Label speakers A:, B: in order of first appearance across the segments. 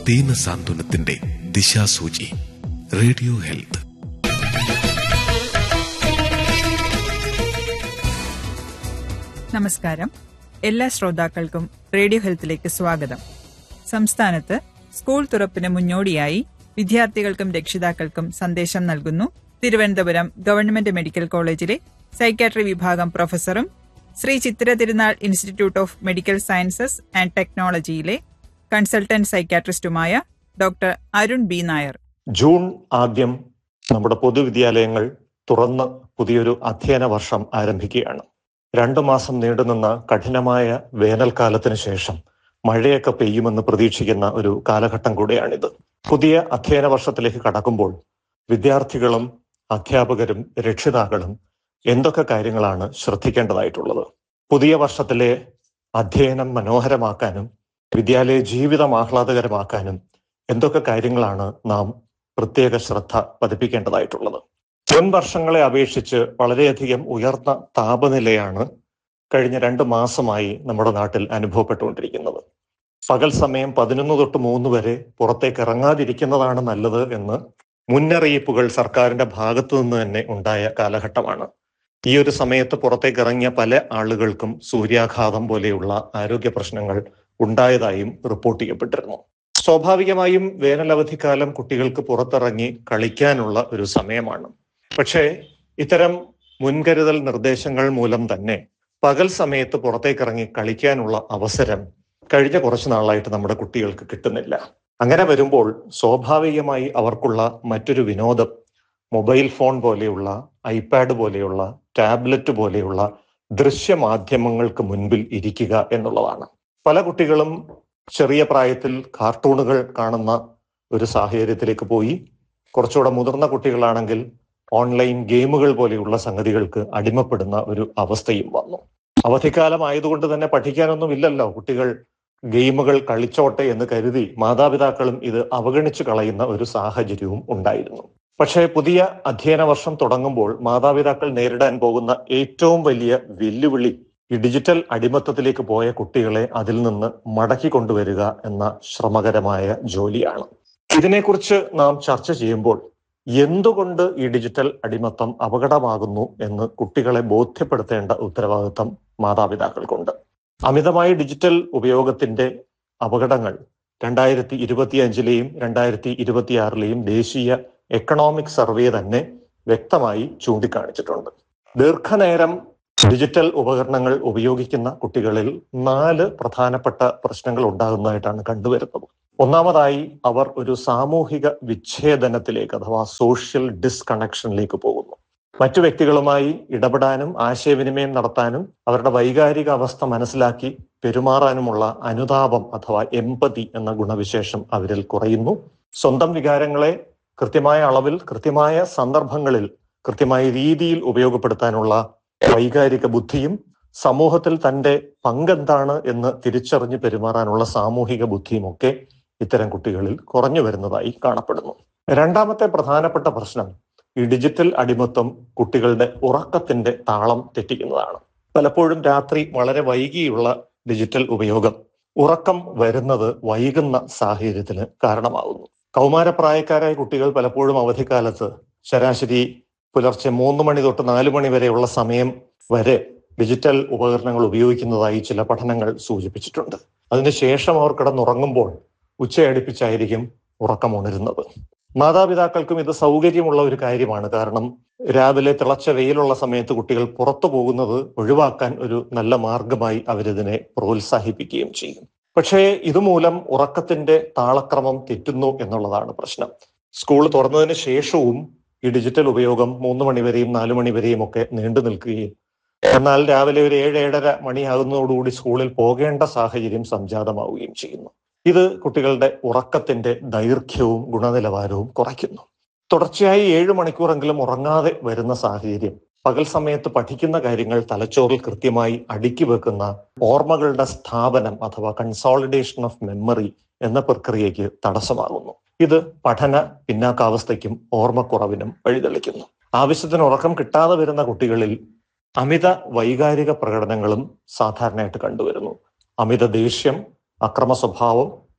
A: ദീനസാന്ത്വനത്തിന്റെ ദിശാസൂചി radio health
B: നമസ്കാരം എല്ലാ ശ്രോതാക്കൾക്കും റേഡിയോ ഹെൽത്തിലേക്ക് സ്വാഗതം സംസ്ഥാനത്ത് സ്കൂൾ തുറപ്പിന് മുന്നോടിയായി വിദ്യാർത്ഥികൾക്കും രക്ഷിതാക്കൾക്കും സന്ദേശം നൽകുന്നു തിരുവനന്തപുരം ഗവൺമെന്റ് മെഡിക്കൽ കോളേജിലെ സൈക്കാട്രി വിഭാഗം പ്രൊഫസറും Sree Chitra Thirunal institute of medical sciences and ടെക്നോളജിയിലെ കൺസൾട്ടന്റ് സൈക്കാട്രിസ്റ്റുമായ doctor Arun B Nair
C: June ആദ്യം നമ്മുടെ പൊതുവിദ്യാലയങ്ങൾ തുറന്ന് പുതിയൊരു അധ്യയന വർഷം ആരംഭിക്കുകയാണ് രണ്ടു മാസം നീണ്ടുനിന്ന കഠിനമായ വേനൽക്കാലത്തിന് ശേഷം മഴയൊക്കെ പെയ്യുമെന്ന് പ്രതീക്ഷിക്കുന്ന ഒരു കാലഘട്ടം കൂടെയാണിത് പുതിയ അധ്യയന വർഷത്തിലേക്ക് കടക്കുമ്പോൾ വിദ്യാർത്ഥികളും അധ്യാപകരും രക്ഷിതാക്കളും എന്തൊക്കെ കാര്യങ്ങളാണ് ശ്രദ്ധിക്കേണ്ടതായിട്ടുള്ളത് പുതിയ വർഷത്തിലെ അധ്യയനം മനോഹരമാക്കാനും വിദ്യാലയ ജീവിതം ആഹ്ലാദകരമാക്കാനും എന്തൊക്കെ കാര്യങ്ങളാണ് നാം പ്രത്യേക ശ്രദ്ധ പതിപ്പിക്കേണ്ടതായിട്ടുള്ളത് മുൻ വർഷങ്ങളെ അപേക്ഷിച്ച് വളരെയധികം ഉയർന്ന താപനിലയാണ് കഴിഞ്ഞ രണ്ട് മാസമായി നമ്മുടെ നാട്ടിൽ അനുഭവപ്പെട്ടുകൊണ്ടിരിക്കുന്നത് പകൽ സമയം പതിനൊന്ന് തൊട്ട് മൂന്ന് വരെ പുറത്തേക്ക് ഇറങ്ങാതിരിക്കുന്നതാണ് നല്ലത് എന്ന് മുന്നറിയിപ്പുകൾ സർക്കാരിന്റെ ഭാഗത്തു നിന്ന് തന്നെ ഉണ്ടായ കാലഘട്ടമാണ് ഈ ഒരു സമയത്ത് പുറത്തേക്ക് ഇറങ്ങിയ പല ആളുകൾക്കും സൂര്യാഘാതം പോലെയുള്ള ആരോഗ്യ പ്രശ്നങ്ങൾ ഉണ്ടായതായും റിപ്പോർട്ട് ചെയ്യപ്പെട്ടിരുന്നു സ്വാഭാവികമായും വേനലവധിക്കാലം കുട്ടികൾക്ക് പുറത്തിറങ്ങി കളിക്കാനുള്ള ഒരു സമയമാണ് പക്ഷേ ഇത്തരം മുൻകരുതൽ നിർദ്ദേശങ്ങൾ മൂലം തന്നെ പകൽ സമയത്ത് പുറത്തേക്കിറങ്ങി കളിക്കാനുള്ള അവസരം കഴിഞ്ഞ കുറച്ചു നാളായിട്ട് നമ്മുടെ കുട്ടികൾക്ക് കിട്ടുന്നില്ല അങ്ങനെ വരുമ്പോൾ സ്വാഭാവികമായി അവർക്കുള്ള മറ്റൊരു വിനോദം മൊബൈൽ ഫോൺ പോലെയുള്ള ഐപാഡ് പോലെയുള്ള ടാബ്ലറ്റ് പോലെയുള്ള ദൃശ്യമാധ്യമങ്ങൾക്ക് മുൻപിൽ ഇരിക്കുക എന്നുള്ളതാണ് പല കുട്ടികളും ചെറിയ പ്രായത്തിൽ കാർട്ടൂണുകൾ കാണുന്ന ഒരു സാഹചര്യത്തിലേക്ക് പോയി കുറച്ചുകൂടെ മുതിർന്ന കുട്ടികളാണെങ്കിൽ ഓൺലൈൻ ഗെയിമുകൾ പോലെയുള്ള സംഗതികൾക്ക് അടിമപ്പെടുന്ന ഒരു അവസ്ഥയും വന്നു അവധിക്കാലം ആയതുകൊണ്ട് തന്നെ പഠിക്കാനൊന്നും ഇല്ലല്ലോ കുട്ടികൾ ഗെയിമുകൾ കളിച്ചോട്ടെ എന്ന് കരുതി മാതാപിതാക്കളും ഇത് അവഗണിച്ചു കളയുന്ന ഒരു സാഹചര്യവും ഉണ്ടായിരുന്നു പക്ഷേ പുതിയ അധ്യയന വർഷം തുടങ്ങുമ്പോൾ മാതാപിതാക്കൾ നേരിടാൻ പോകുന്ന ഏറ്റവും വലിയ വെല്ലുവിളി ഈ ഡിജിറ്റൽ അടിമത്തത്തിലേക്ക് പോയ കുട്ടികളെ അതിൽ നിന്ന് മടക്കി കൊണ്ടുവരിക എന്ന ശ്രമകരമായ ജോലിയാണ് ഇതിനെക്കുറിച്ച് നാം ചർച്ച ചെയ്യുമ്പോൾ എന്തുകൊണ്ട് ഈ ഡിജിറ്റൽ അടിമത്തം അപകടമാകുന്നു എന്ന് കുട്ടികളെ ബോധ്യപ്പെടുത്തേണ്ട ഉത്തരവാദിത്തം മാതാപിതാക്കൾക്കുണ്ട് അമിതമായ ഡിജിറ്റൽ ഉപയോഗത്തിന്റെ അപകടങ്ങൾ രണ്ടായിരത്തി ഇരുപത്തിയഞ്ചിലെയും രണ്ടായിരത്തി ഇരുപത്തിയാറിലെയും ദേശീയ എക്കണോമിക് സർവേ തന്നെ വ്യക്തമായി ചൂണ്ടിക്കാണിച്ചിട്ടുണ്ട് ദീർഘനേരം ഡിജിറ്റൽ ഉപകരണങ്ങൾ ഉപയോഗിക്കുന്ന കുട്ടികളിൽ നാല് പ്രധാനപ്പെട്ട പ്രശ്നങ്ങൾ ഉണ്ടാകുന്നതായിട്ടാണ് കണ്ടുവരുന്നത് ഒന്നാമതായി അവർ ഒരു സാമൂഹിക വിച്ഛേദനത്തിലേക്ക് അഥവാ സോഷ്യൽ ഡിസ്കണക്ഷനിലേക്ക് പോകുന്നു മറ്റു വ്യക്തികളുമായി ഇടപെടാനും ആശയവിനിമയം നടത്താനും അവരുടെ വൈകാരിക അവസ്ഥ മനസ്സിലാക്കി പെരുമാറാനുമുള്ള അനുതാപം അഥവാ എമ്പതി എന്ന ഗുണവിശേഷം അവരിൽ കുറയുന്നു സ്വന്തം വികാരങ്ങളെ കൃത്യമായ അളവിൽ കൃത്യമായ സന്ദർഭങ്ങളിൽ കൃത്യമായ രീതിയിൽ ഉപയോഗപ്പെടുത്താനുള്ള വൈകാരിക ബുദ്ധിയും സമൂഹത്തിൽ തന്റെ പങ്കെന്താണ് എന്ന് തിരിച്ചറിഞ്ഞ് പെരുമാറാനുള്ള സാമൂഹിക ബുദ്ധിയും ഒക്കെ ഇത്തരം കുട്ടികളിൽ കുറഞ്ഞു വരുന്നതായി കാണപ്പെടുന്നു രണ്ടാമത്തെ പ്രധാനപ്പെട്ട പ്രശ്നം ഈ ഡിജിറ്റൽ അടിമത്വം കുട്ടികളുടെ ഉറക്കത്തിന്റെ താളം തെറ്റിക്കുന്നതാണ് പലപ്പോഴും രാത്രി വളരെ വൈകിയുള്ള ഡിജിറ്റൽ ഉപയോഗം ഉറക്കം വരുന്നത് വൈകുന്ന സാഹചര്യത്തിന് കാരണമാകുന്നു കൗമാരപ്രായക്കാരായ കുട്ടികൾ പലപ്പോഴും അവധിക്കാലത്ത് ശരാശരി പുലർച്ചെ മൂന്ന് മണി തൊട്ട് നാല് മണി വരെയുള്ള സമയം വരെ ഡിജിറ്റൽ ഉപകരണങ്ങൾ ഉപയോഗിക്കുന്നതായി ചില പഠനങ്ങൾ സൂചിപ്പിച്ചിട്ടുണ്ട് അതിനുശേഷം അവർ കിടന്നുറങ്ങുമ്പോൾ ഉച്ചയടിപ്പിച്ചായിരിക്കും ഉറക്കം ഉണരുന്നത് മാതാപിതാക്കൾക്കും ഇത് സൗകര്യമുള്ള ഒരു കാര്യമാണ് കാരണം രാവിലെ തിളച്ച വെയിലുള്ള സമയത്ത് കുട്ടികൾ പുറത്തു പോകുന്നത് ഒഴിവാക്കാൻ ഒരു നല്ല മാർഗമായി അവരിതിനെ പ്രോത്സാഹിപ്പിക്കുകയും ചെയ്യും പക്ഷേ ഇതുമൂലം ഉറക്കത്തിന്റെ താളക്രമം തെറ്റുന്നു എന്നുള്ളതാണ് പ്രശ്നം സ്കൂൾ തുറന്നതിന് ശേഷവും ഈ ഡിജിറ്റൽ ഉപയോഗം മൂന്ന് മണിവരെയും നാലു മണിവരെയും ഒക്കെ നീണ്ടു നിൽക്കുകയും എന്നാൽ രാവിലെ ഒരു ഏഴ് ഏഴര മണിയാകുന്നതോടുകൂടി സ്കൂളിൽ പോകേണ്ട സാഹചര്യം സംജാതമാവുകയും ചെയ്യുന്നു ഇത് കുട്ടികളുടെ ഉറക്കത്തിന്റെ ദൈർഘ്യവും ഗുണനിലവാരവും കുറയ്ക്കുന്നു തുടർച്ചയായി ഏഴ് മണിക്കൂറെങ്കിലും ഉറങ്ങാതെ വരുന്ന സാഹചര്യം പകൽ സമയത്ത് പഠിക്കുന്ന കാര്യങ്ങൾ തലച്ചോറിൽ കൃത്യമായി അടുക്കി വെക്കുന്ന ഓർമ്മകളുടെ സ്ഥാപനം അഥവാ കൺസോളിഡേഷൻ ഓഫ് മെമ്മറി എന്ന പ്രക്രിയയ്ക്ക് തടസ്സമാകുന്നു ഇത് പഠന പിന്നാക്കാവസ്ഥയ്ക്കും ഓർമ്മക്കുറവിനും വഴിതെളിക്കുന്നു ആവശ്യത്തിന് ഉറക്കം കിട്ടാതെ വരുന്ന കുട്ടികളിൽ അമിത വൈകാരിക പ്രകടനങ്ങളും സാധാരണയായിട്ട് കണ്ടുവരുന്നു അമിത ദേഷ്യം അക്രമ സ്വഭാവം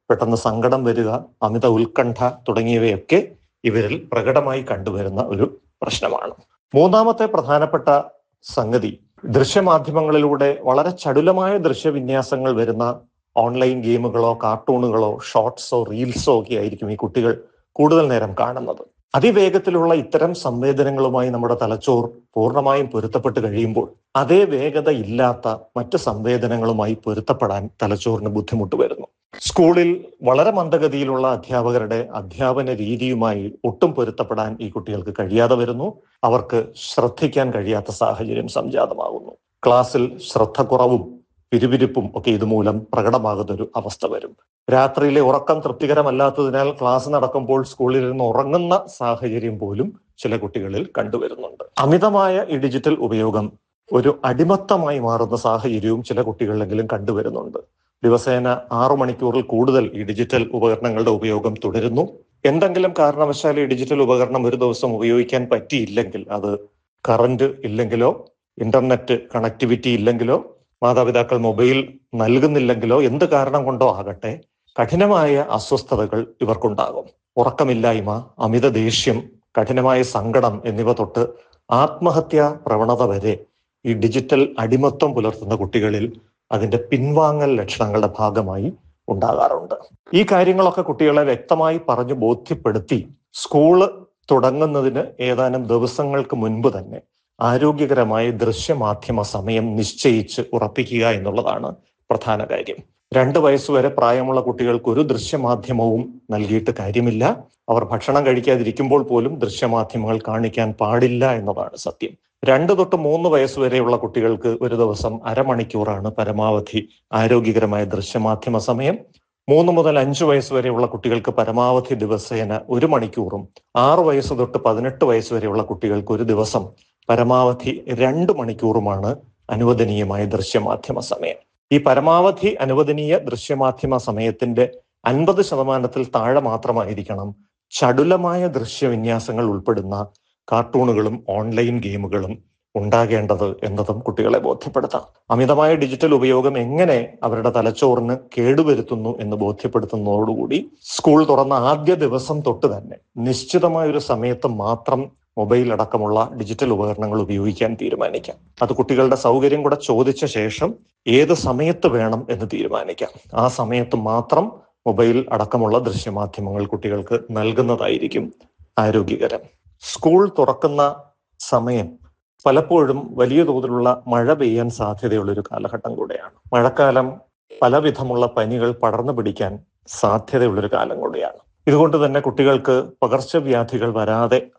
C: പെട്ടെന്ന് സങ്കടം വരിക അമിത ഉത്കണ്ഠ തുടങ്ങിയവയൊക്കെ ഇവരിൽ പ്രകടമായി കണ്ടുവരുന്ന ഒരു പ്രശ്നമാണ് മൂന്നാമത്തെ പ്രധാനപ്പെട്ട സംഗതി ദൃശ്യമാധ്യമങ്ങളിലൂടെ വളരെ ചടുലമായ ദൃശ്യവിന്യാസങ്ങൾ വരുന്ന ഓൺലൈൻ ഗെയിമുകളോ കാർട്ടൂണുകളോ ഷോർട്സോ റീൽസോ ഒക്കെ ആയിരിക്കും ഈ കുട്ടികൾ കൂടുതൽ നേരം കാണുന്നത് അതിവേഗത്തിലുള്ള ഇത്തരം സംവേദനങ്ങളുമായി നമ്മുടെ തലച്ചോർ പൂർണ്ണമായും പൊരുത്തപ്പെട്ട് കഴിയുമ്പോൾ അതേ വേഗത ഇല്ലാത്ത മറ്റ് സംവേദനങ്ങളുമായി പൊരുത്തപ്പെടാൻ തലച്ചോറിന് ബുദ്ധിമുട്ട് വരുന്നു സ്കൂളിൽ വളരെ മന്ദഗതിയിലുള്ള അധ്യാപകരുടെ അധ്യാപന രീതിയുമായി ഒട്ടും പൊരുത്തപ്പെടാൻ ഈ കുട്ടികൾക്ക് കഴിയാതെ വരുന്നു അവർക്ക് ശ്രദ്ധിക്കാൻ കഴിയാത്ത സാഹചര്യം സംജാതമാകുന്നു ക്ലാസ്സിൽ ശ്രദ്ധക്കുറവും പിരിപിരിപ്പും ഒക്കെ ഇതുമൂലം പ്രകടമാകുന്ന ഒരു അവസ്ഥ വരും രാത്രിയിലെ ഉറക്കം തൃപ്തികരമല്ലാത്തതിനാൽ ക്ലാസ് നടക്കുമ്പോൾ സ്കൂളിൽ നിന്ന് ഉറങ്ങുന്ന സാഹചര്യം പോലും ചില കുട്ടികളിൽ കണ്ടുവരുന്നുണ്ട് അമിതമായ ഈ ഡിജിറ്റൽ ഉപയോഗം ഒരു അടിമത്തമായി മാറുന്ന സാഹചര്യവും ചില കുട്ടികളിലെങ്കിലും കണ്ടുവരുന്നുണ്ട് ദിവസേന ആറു മണിക്കൂറിൽ കൂടുതൽ ഈ ഡിജിറ്റൽ ഉപകരണങ്ങളുടെ ഉപയോഗം തുടരുന്നു എന്തെങ്കിലും കാരണവശാൽ ഈ ഡിജിറ്റൽ ഉപകരണം ഒരു ദിവസം ഉപയോഗിക്കാൻ പറ്റിയില്ലെങ്കിൽ അത് കറന്റ് ഇല്ലെങ്കിലോ ഇന്റർനെറ്റ് കണക്ടിവിറ്റി ഇല്ലെങ്കിലോ മാതാപിതാക്കൾ മൊബൈൽ നൽകുന്നില്ലെങ്കിലോ എന്ത് കാരണം കൊണ്ടോ ആകട്ടെ കഠിനമായ അസ്വസ്ഥതകൾ ഇവർക്കുണ്ടാകും ഉറക്കമില്ലായ്മ അമിത ദേഷ്യം കഠിനമായ സങ്കടം എന്നിവ തൊട്ട് ആത്മഹത്യാ പ്രവണത വരെ ഈ ഡിജിറ്റൽ അടിമത്വം പുലർത്തുന്ന കുട്ടികളിൽ അതിന്റെ പിൻവാങ്ങൽ ലക്ഷണങ്ങളുടെ ഭാഗമായി ഉണ്ടാകാറുണ്ട് ഈ കാര്യങ്ങളൊക്കെ കുട്ടികളെ വ്യക്തമായി പറഞ്ഞു ബോധ്യപ്പെടുത്തി സ്കൂള് തുടങ്ങുന്നതിന് ഏതാനും ദിവസങ്ങൾക്ക് മുൻപ് തന്നെ ആരോഗ്യകരമായ ദൃശ്യമാധ്യമ സമയം നിശ്ചയിച്ച് ഉറപ്പിക്കുക എന്നുള്ളതാണ് പ്രധാന കാര്യം രണ്ട് വയസ്സുവരെ പ്രായമുള്ള കുട്ടികൾക്ക് ഒരു ദൃശ്യമാധ്യമവും നൽകിയിട്ട് കാര്യമില്ല അവർ ഭക്ഷണം കഴിക്കാതിരിക്കുമ്പോൾ പോലും ദൃശ്യമാധ്യമങ്ങൾ കാണിക്കാൻ പാടില്ല എന്നതാണ് സത്യം രണ്ട് തൊട്ട് മൂന്ന് വയസ്സുവരെയുള്ള കുട്ടികൾക്ക് ഒരു ദിവസം അരമണിക്കൂറാണ് പരമാവധി ആരോഗ്യകരമായ ദൃശ്യമാധ്യമ സമയം മൂന്ന് മുതൽ അഞ്ച് വയസ്സ് വരെയുള്ള കുട്ടികൾക്ക് പരമാവധി ദിവസേന ഒരു മണിക്കൂറും ആറ് വയസ്സ് തൊട്ട് പതിനെട്ട് വയസ്സ് വരെയുള്ള കുട്ടികൾക്ക് ഒരു ദിവസം പരമാവധി രണ്ട് മണിക്കൂറുമാണ് അനുവദനീയമായ ദൃശ്യമാധ്യമ സമയം ഈ പരമാവധി അനുവദനീയ ദൃശ്യമാധ്യമ സമയത്തിന്റെ അൻപത് ശതമാനത്തിൽ താഴെ മാത്രമായിരിക്കണം ചടുലമായ ദൃശ്യവിന്യാസങ്ങൾ ഉൾപ്പെടുന്ന കാർട്ടൂണുകളും ഓൺലൈൻ ഗെയിമുകളും ഉണ്ടാകേണ്ടത് എന്നതും കുട്ടികളെ ബോധ്യപ്പെടുത്താം അമിതമായ ഡിജിറ്റൽ ഉപയോഗം എങ്ങനെ അവരുടെ തലച്ചോറിന് കേടുവരുത്തുന്നു എന്ന് ബോധ്യപ്പെടുത്തുന്നതോടുകൂടി സ്കൂൾ തുറന്ന ആദ്യ ദിവസം തൊട്ട് തന്നെ നിശ്ചിതമായ ഒരു സമയത്ത് മാത്രം മൊബൈൽ അടക്കമുള്ള ഡിജിറ്റൽ ഉപകരണങ്ങൾ ഉപയോഗിക്കാൻ തീരുമാനിക്കാം അത് കുട്ടികളുടെ സൗകര്യം കൂടെ ചോദിച്ച ശേഷം ഏത് സമയത്ത് വേണം എന്ന് തീരുമാനിക്കാം ആ സമയത്ത് മാത്രം മൊബൈൽ അടക്കമുള്ള ദൃശ്യമാധ്യമങ്ങൾ കുട്ടികൾക്ക് നൽകുന്നതായിരിക്കും ആരോഗ്യകരം സ്കൂൾ തുറക്കുന്ന സമയം പലപ്പോഴും വലിയ തോതിലുള്ള മഴ പെയ്യാൻ സാധ്യതയുള്ള ഒരു കാലഘട്ടം കൂടെയാണ് മഴക്കാലം പലവിധമുള്ള പനികൾ പടർന്നു പിടിക്കാൻ സാധ്യതയുള്ളൊരു കാലം കൂടിയാണ് ഇതുകൊണ്ട് തന്നെ കുട്ടികൾക്ക് പകർച്ചവ്യാധികൾ വരാതെ